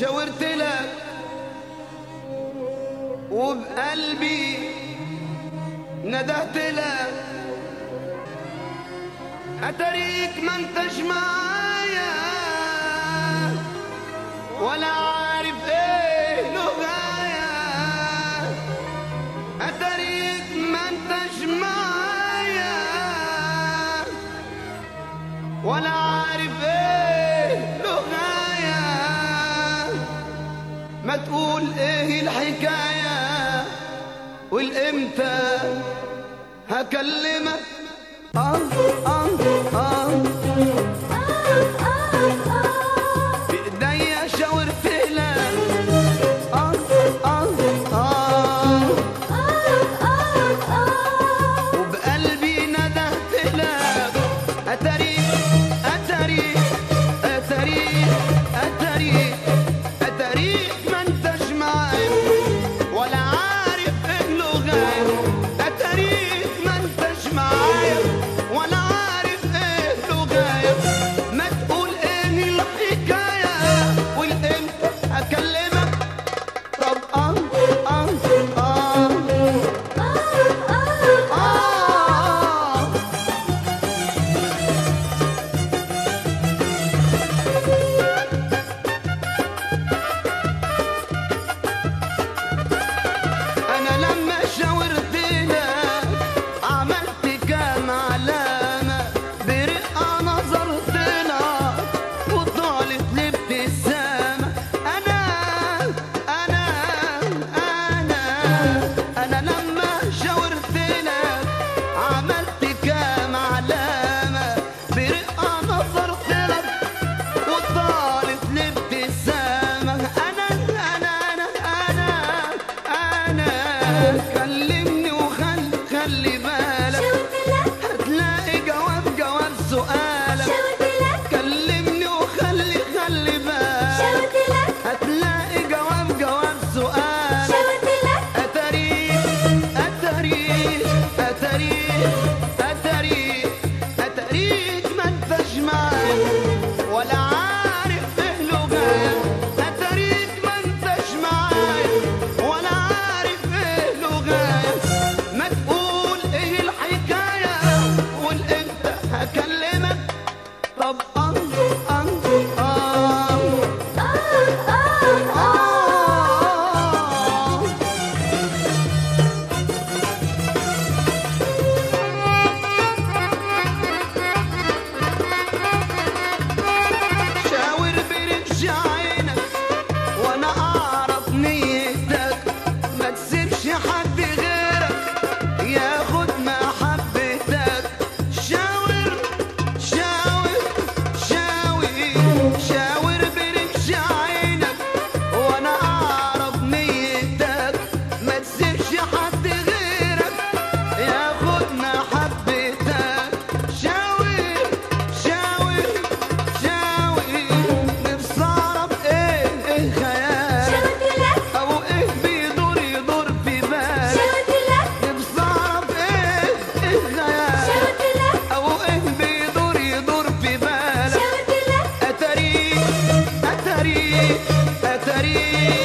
شاورت لك وبقلبي ندهت لك اتريك ما انتش معايا ولا عارف ايه لغايا اتريك ما انتش معايا ولا عارف ايه لغايا ما تقول ايه الحكاية والامتى هكلمك آه آه آه بإيديا شاورت لك آه آه آه وبقلبي ندهت لك أتري أتري أتري أتري أتري ما انتش معايا ولا عارف ايه لغاية أتري ما انتش معايا ولا عارف ايه لغاية ما تقول ايه الحكاية والامتى أكلمك طب آه آه آه آه انا لما شاورت لك عملت كام علامة برقة نظرت لك وطالت لي ابتسامة انا انا انا انا لما شاورت لك عملت كام علامة برقة نظرت لك وطالت لي ابتسامة أنا أنا أنا أنا أنا كلمني وخلي خلي بالك هتلاقي جواب جواب سؤالك كلمني وخلي خلي بالك هتلاقي جواب جواب سؤالك أتري أتري أتري أتري أتريك ما انتش معايا ولا عارف ايه لغاية أتريك ما انتش معايا ولا عارف ايه لغاية ما تقول ايه الحكاية والامتى هكلمك طب آه آه آه آه شاور برمش عينك وانا اعرف نيتك ما تسيبش حد غيرك ياخد محبتك شاور شاور شاور شاور برمش عينك وانا اعرف نيتك ما تسيبش حد غيرك ياخد محبتك شاور شاور شاور نفسي اعرف ايه ايه خيالك او ايه بيدور يدور في بالك نفسي اعرف ايه ايه خيالك او ايه بيدور يدور في بالك اتري اتري اتري